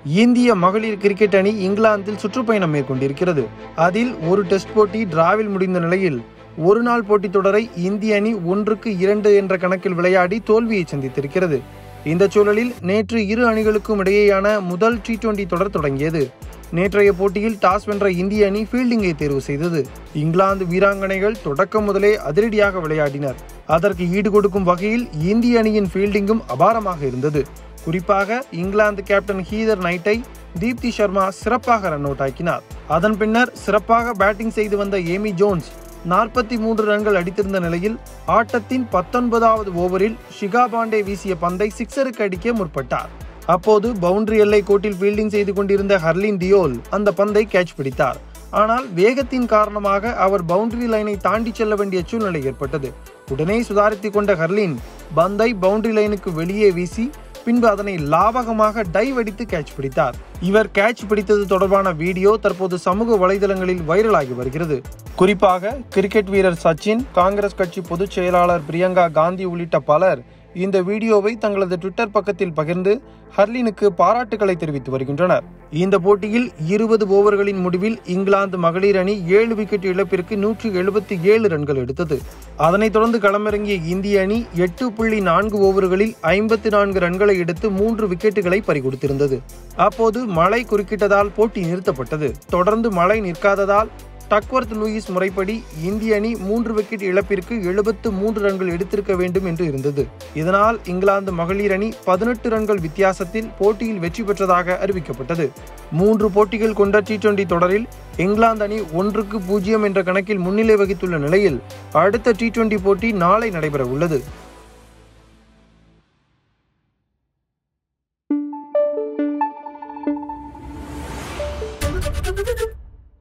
இந்திய மகளிர் கிரிக்கெட் அணி இங்கிலாந்தில் சுற்றுப்பயணம் மேற்கொண்டிருக்கிறது அதில் ஒரு டெஸ்ட் போட்டி டிராவில் முடிந்த நிலையில் ஒரு நாள் போட்டித் தொடரை இந்திய அணி ஒன்றுக்கு இரண்டு என்ற கணக்கில் விளையாடி தோல்வியை சந்தித்திருக்கிறது இந்த சூழலில் நேற்று இரு அணிகளுக்கும் இடையேயான முதல் டி டுவெண்டி தொடர் தொடங்கியது நேற்றைய போட்டியில் டாஸ் வென்ற இந்திய அணி ஃபீல்டிங்கை தேர்வு செய்தது இங்கிலாந்து வீராங்கனைகள் தொடக்கம் முதலே அதிரடியாக விளையாடினர் அதற்கு ஈடு கொடுக்கும் வகையில் இந்திய அணியின் ஃபீல்டிங்கும் அபாரமாக இருந்தது குறிப்பாக இங்கிலாந்து கேப்டன் ஹீதர் நைட்டை தீப்தி சர்மா சிறப்பாக ரன் அவுட் ஆக்கினார் அதன் பின்னர் சிறப்பாக பேட்டிங் செய்து வந்த ஏமி ஜோன்ஸ் நாற்பத்தி மூன்று ரன்கள் அடித்திருந்த நிலையில் ஆட்டத்தின் பத்தொன்பதாவது ஓவரில் ஷிகா பாண்டே வீசிய பந்தை சிக்ஸருக்கு அடிக்க முற்பட்டார் அப்போது பவுண்டரி எல்லை கோட்டில் ஃபீல்டிங் செய்து கொண்டிருந்த ஹர்லின் டியோல் அந்த பந்தை கேட்ச் பிடித்தார் ஆனால் வேகத்தின் காரணமாக அவர் பவுண்டரி லைனை தாண்டி செல்ல வேண்டிய சூழ்நிலை ஏற்பட்டது உடனே சுதாரித்துக் கொண்ட ஹர்லின் பந்தை பவுண்டரி லைனுக்கு வெளியே வீசி பின்பு அதனை லாவகமாக டைவ் அடித்து கேட்ச் பிடித்தார் இவர் கேட்ச் பிடித்தது தொடர்பான வீடியோ தற்போது சமூக வலைதளங்களில் வைரலாகி வருகிறது குறிப்பாக கிரிக்கெட் வீரர் சச்சின் காங்கிரஸ் கட்சி பொதுச் செயலாளர் பிரியங்கா காந்தி உள்ளிட்ட பலர் இந்த வீடியோவை தங்களது ட்விட்டர் பக்கத்தில் பகிர்ந்து ஹர்லினுக்கு பாராட்டுகளை தெரிவித்து வருகின்றனர் இந்த போட்டியில் இருபது ஓவர்களின் முடிவில் இங்கிலாந்து மகளிர் அணி ஏழு விக்கெட் இழப்பிற்கு நூற்றி எழுபத்தி ஏழு ரன்கள் எடுத்தது அதனைத் தொடர்ந்து களமிறங்கிய இந்திய அணி எட்டு புள்ளி நான்கு ஓவர்களில் ஐம்பத்தி நான்கு ரன்களை எடுத்து மூன்று விக்கெட்டுகளை பறிகொடுத்திருந்தது அப்போது மழை குறுக்கிட்டதால் போட்டி நிறுத்தப்பட்டது தொடர்ந்து மழை நிற்காததால் டக்வர்த் லூயிஸ் முறைப்படி இந்திய அணி மூன்று விக்கெட் இழப்பிற்கு எழுபத்து மூன்று ரன்கள் எடுத்திருக்க வேண்டும் என்று இருந்தது இதனால் இங்கிலாந்து மகளிர் அணி பதினெட்டு ரன்கள் வித்தியாசத்தில் போட்டியில் வெற்றி பெற்றதாக அறிவிக்கப்பட்டது மூன்று போட்டிகள் கொண்ட டி டுவெண்டி தொடரில் இங்கிலாந்து அணி ஒன்றுக்கு பூஜ்ஜியம் என்ற கணக்கில் முன்னிலை வகித்துள்ள நிலையில் அடுத்த டி டுவெண்டி போட்டி நாளை நடைபெற உள்ளது Thank you.